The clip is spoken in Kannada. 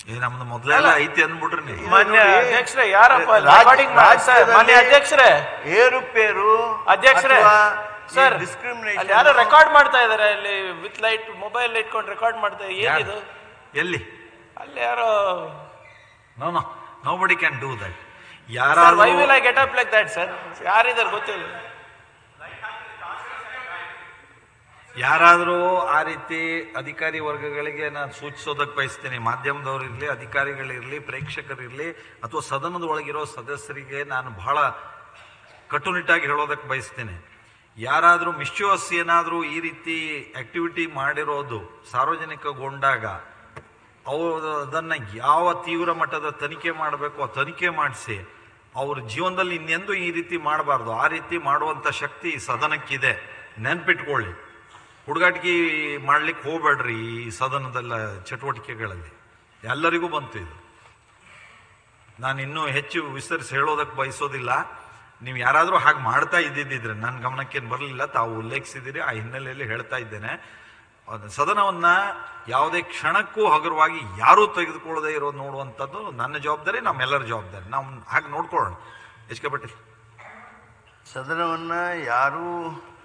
ಏ ನಮ್ದು ಮೊದಲೆಲ್ಲ ಐತಿ ಅಂದ್ಬಿಟ್ರಿ ನೀವು ಮಾನ್ಯ ನೋಡಿ, ಅಧ್ಯಕ್ಷರೇ ಯಾರಪ್ಪ ರಾಜ್ಯ- ರೆಕಾರ್ಡಿಂಗ್ ಮಾಡಿ ಸರ್ ರಾಜ್ಯದಲ್ಲಿ ಮಾನ್ಯ ಅಧ್ಯಕ್ಷರೇ ಏರುಪೇರು ಅಧ್ಯಕ್ಷರೇ ಸರ್ ಅಲ್ಲಿ ಡಿಸ್ಕ್ರಿಮಿನೇಷನ್ ಯಾರೋ ರೆಕಾರ್ಡ್ ಮಾಡ್ತಾ ಇದಾರೆ ಅಲ್ಲಿ ವಿತ್ ಲೈಟ್ ಮೊಬೈಲ್ ಇಟ್ಕೊಂಡು ರೆಕಾರ್ಡ್ ಮಾಡ್ತಾ ಏನಿದು ಎಲ್ಲಿ ಅಲ್ಲಿ ಯಾರೋ no no nobody can do that why ಯಾರಾದ್ರೂ will I get up like that sir ಯಾರಿದಾರೆ ಗೊತ್ತಿಲ್ಲ ಯಾರಾದರೂ ಆ ರೀತಿ ಅಧಿಕಾರಿ ವರ್ಗಗಳಿಗೆ ನಾನು ಸೂಚಿಸೋದಕ್ಕೆ ಬಯಸ್ತೇನೆ ಮಾಧ್ಯಮದವರಿರಲಿ ಅಧಿಕಾರಿಗಳಿರಲಿ ಪ್ರೇಕ್ಷಕರಿರಲಿ ಅಥವಾ ಸದನದ ಒಳಗಿರೋ ಸದಸ್ಯರಿಗೆ ನಾನು ಬಹಳ ಕಟ್ಟುನಿಟ್ಟಾಗಿ ಹೇಳೋದಕ್ಕೆ ಬಯಸ್ತೇನೆ ಯಾರಾದರೂ ಮಿಶ್ಯೂಸ್ ಏನಾದರೂ ಈ ರೀತಿ ಆಕ್ಟಿವಿಟಿ ಮಾಡಿರೋದು ಸಾರ್ವಜನಿಕಗೊಂಡಾಗ ಅವರು ಅದನ್ನು ಯಾವ ತೀವ್ರ ಮಟ್ಟದ ತನಿಖೆ ಮಾಡಬೇಕು ಆ ತನಿಖೆ ಮಾಡಿಸಿ ಅವ್ರ ಜೀವನದಲ್ಲಿ ಇನ್ನೆಂದೂ ಈ ರೀತಿ ಮಾಡಬಾರ್ದು ಆ ರೀತಿ ಮಾಡುವಂಥ ಶಕ್ತಿ ಈ ಸದನಕ್ಕಿದೆ ನೆನ್ಪಿಟ್ಕೊಳ್ಳಿ ಹುಡುಗಾಟಿಕೆ ಮಾಡ್ಲಿಕ್ಕೆ ಹೋಗ್ಬೇಡ್ರಿ ಈ ಸದನದಲ್ಲ ಚಟುವಟಿಕೆಗಳಲ್ಲಿ ಎಲ್ಲರಿಗೂ ಬಂತು ಇದು ನಾನು ಇನ್ನೂ ಹೆಚ್ಚು ವಿಸ್ತರಿಸಿ ಹೇಳೋದಕ್ಕೆ ಬಯಸೋದಿಲ್ಲ ನೀವು ಯಾರಾದರೂ ಹಾಗೆ ಮಾಡ್ತಾ ಇದ್ದಿದ್ದಿದ್ರೆ ನನ್ನ ಗಮನಕ್ಕೇನು ಬರಲಿಲ್ಲ ತಾವು ಉಲ್ಲೇಖಿಸಿದ್ದೀರಿ ಆ ಹಿನ್ನೆಲೆಯಲ್ಲಿ ಹೇಳ್ತಾ ಇದ್ದೇನೆ ಅದು ಸದನವನ್ನ ಯಾವುದೇ ಕ್ಷಣಕ್ಕೂ ಹಗುರವಾಗಿ ಯಾರೂ ತೆಗೆದುಕೊಳ್ಳದೆ ಇರೋದು ನೋಡುವಂಥದ್ದು ನನ್ನ ಜವಾಬ್ದಾರಿ ನಮ್ಮೆಲ್ಲರ ಜವಾಬ್ದಾರಿ ನಾವು ಹಾಗೆ ನೋಡ್ಕೊಳ್ಳೋಣ ಎಚ್ ಕೆ ಪಾಟೀಲ್ ಸದನವನ್ನ ಯಾರೂ